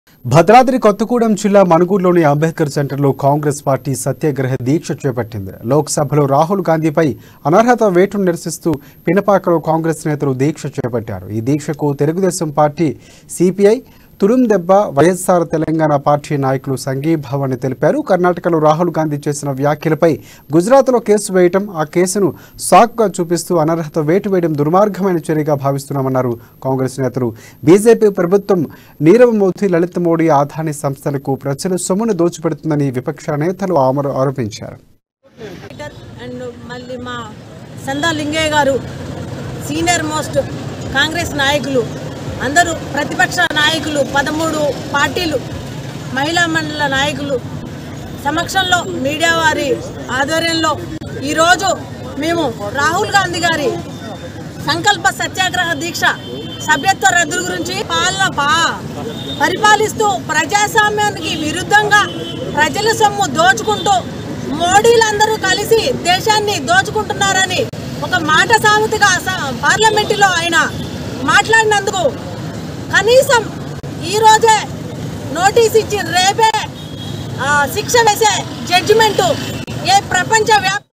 భద్రాద్రి కొత్తగూడెం జిల్లా మనుగూరులోని అంబేద్కర్ సెంటర్లో కాంగ్రెస్ పార్టీ సత్యాగ్రహ దీక్ష చేపట్టింది లోక్సభలో రాహుల్ గాంధీపై అనర్హత వేటును నిరసిస్తూ పినపాకలో కాంగ్రెస్ నేతలు దీక్ష చేపట్టారు ఈ దీక్షకు తెలుగుదేశం పార్టీ సిపిఐ తురుం దెబ్బ వైఎస్ఆర్ తెలంగాణ పార్టీ నాయకులు సంఘీభావాన్ని తెలిపారు కర్ణాటకలో రాహుల్ గాంధీ చేసిన వ్యాఖ్యలపై గుజరాత్లో కేసు వేయటం ఆ కేసును సాకుగా చూపిస్తూ అనర్హత వేటు వేయడం దుర్మార్గమైన చర్యగా భావిస్తున్నామన్నారు కాంగ్రెస్ నేతలు బీజేపీ ప్రభుత్వం నీరవ్ మోదీ లలిత్ మోడీ ఆదాని సంస్థలకు ప్రజల సొమ్మును దోచిపెడుతుందని విపక్ష నేతలు ఆమరు ఆరోపించారు లీడర్ అండ్ మళ్ళీ మా సందా లింగయ్య గారు సీనియర్ మోస్ట్ కాంగ్రెస్ నాయకులు అందరూ ప్రతిపక్ష నాయకులు పదమూడు పార్టీలు మహిళా మండల నాయకులు సమక్షంలో మీడియా వారి ఆధ్వర్యంలో ఈరోజు మేము రాహుల్ గాంధీ గారి సంకల్ప సత్యాగ్రహ దీక్ష సభ్యత్వ రద్దు గురించి పాలన పా పరిపాలిస్తూ ప్రజాస్వామ్యానికి విరుద్ధంగా ప్రజల సొమ్ము దోచుకుంటూ మోడీలందరూ కలిసి దేశాన్ని దోచుకుంటున్నారని ఒక మాట సామెతగా స- పార్లమెంటులో ఆయన మాట్లాడినందుకు కనీసం ఈ రోజే నోటీస్ ఇచ్చి రేపే ఆ, శిక్ష వేసే జడ్జిమెంటు ఏ ప్రపంచ వ్యాప్